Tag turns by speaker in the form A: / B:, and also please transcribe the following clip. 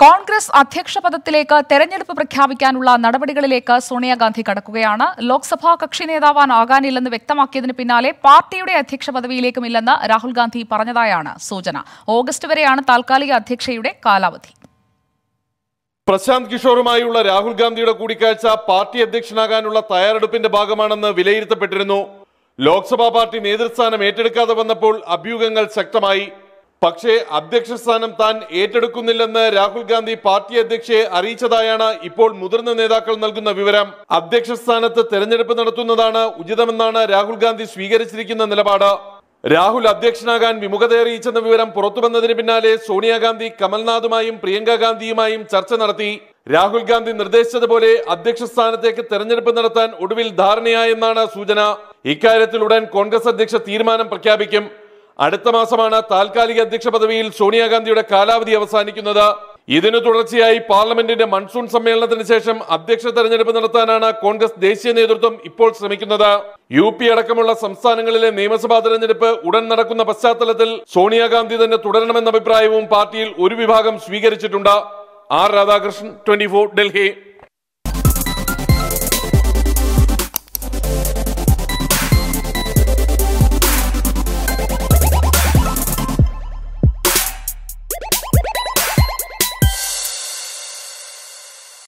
A: കോൺഗ്രസ് അധ്യക്ഷ പദത്തിലേക്ക് തെരഞ്ഞെടുപ്പ് പ്രഖ്യാപിക്കാനുള്ള നടപടികളിലേക്ക് സോണിയാഗാന്ധി കടക്കുകയാണ് ലോക്സഭാ കക്ഷി നേതാവാനാകാനില്ലെന്ന് വ്യക്തമാക്കിയതിന് പിന്നാലെ പാർട്ടിയുടെ അധ്യക്ഷ പദവിയിലേക്കുമില്ലെന്ന് രാഹുൽ ഗാന്ധി പറഞ്ഞതായാണ് സൂചന ഓഗസ്റ്റ് വരെയാണ് താൽക്കാലിക അധ്യക്ഷയുടെ കാലാവധി
B: പ്രശാന്ത് കിഷോറുമായുള്ള രാഹുൽ ഗാന്ധിയുടെ കൂടിക്കാഴ്ച പാർട്ടി അധ്യക്ഷനാകാനുള്ള തയ്യാറെടുപ്പിന്റെ ഭാഗമാണെന്ന് വിലയിരുത്തപ്പെട്ടിരുന്നു ലോക്സഭാ പാർട്ടി നേതൃസ്ഥാനം ഏറ്റെടുക്കാതെ വന്നപ്പോൾ അഭ്യൂഹങ്ങൾ ശക്തമായി പക്ഷേ അധ്യക്ഷ സ്ഥാനം താൻ ഏറ്റെടുക്കുന്നില്ലെന്ന് രാഹുൽ ഗാന്ധി പാർട്ടി അധ്യക്ഷയെ അറിയിച്ചതായാണ് ഇപ്പോൾ മുതിർന്ന നേതാക്കൾ നൽകുന്ന വിവരം അധ്യക്ഷ സ്ഥാനത്ത് തെരഞ്ഞെടുപ്പ് നടത്തുന്നതാണ് ഉചിതമെന്നാണ് രാഹുൽ ഗാന്ധി സ്വീകരിച്ചിരിക്കുന്ന നിലപാട് രാഹുൽ അധ്യക്ഷനാകാൻ വിമുഖത അറിയിച്ചെന്ന വിവരം പുറത്തുവന്നതിന് പിന്നാലെ സോണിയാഗാന്ധി കമൽനാഥുമായും പ്രിയങ്ക ഗാന്ധിയുമായും ചർച്ച നടത്തി രാഹുൽ ഗാന്ധി നിർദ്ദേശിച്ചതുപോലെ അധ്യക്ഷ സ്ഥാനത്തേക്ക് തെരഞ്ഞെടുപ്പ് നടത്താൻ ഒടുവിൽ ധാരണയായെന്നാണ് സൂചന ഇക്കാര്യത്തിൽ ഉടൻ കോൺഗ്രസ് അധ്യക്ഷ തീരുമാനം പ്രഖ്യാപിക്കും അടുത്ത മാസമാണ് താൽക്കാലിക അധ്യക്ഷ പദവിയിൽ സോണിയാഗാന്ധിയുടെ കാലാവധി അവസാനിക്കുന്നത് ഇതിനു തുടർച്ചയായി പാർലമെന്റിന്റെ മൺസൂൺ സമ്മേളനത്തിന് ശേഷം അധ്യക്ഷ തെരഞ്ഞെടുപ്പ് നടത്താനാണ് കോൺഗ്രസ് ദേശീയ നേതൃത്വം ഇപ്പോൾ ശ്രമിക്കുന്നത് യു പി അടക്കമുള്ള സംസ്ഥാനങ്ങളിലെ നിയമസഭാ തെരഞ്ഞെടുപ്പ് ഉടൻ നടക്കുന്ന പശ്ചാത്തലത്തിൽ സോണിയാഗാന്ധി തന്നെ തുടരണമെന്ന അഭിപ്രായവും പാർട്ടിയിൽ ഒരു വിഭാഗം സ്വീകരിച്ചിട്ടുണ്ട് ആർ രാധാകൃഷ്ണൻ ട്വന്റി ഡൽഹി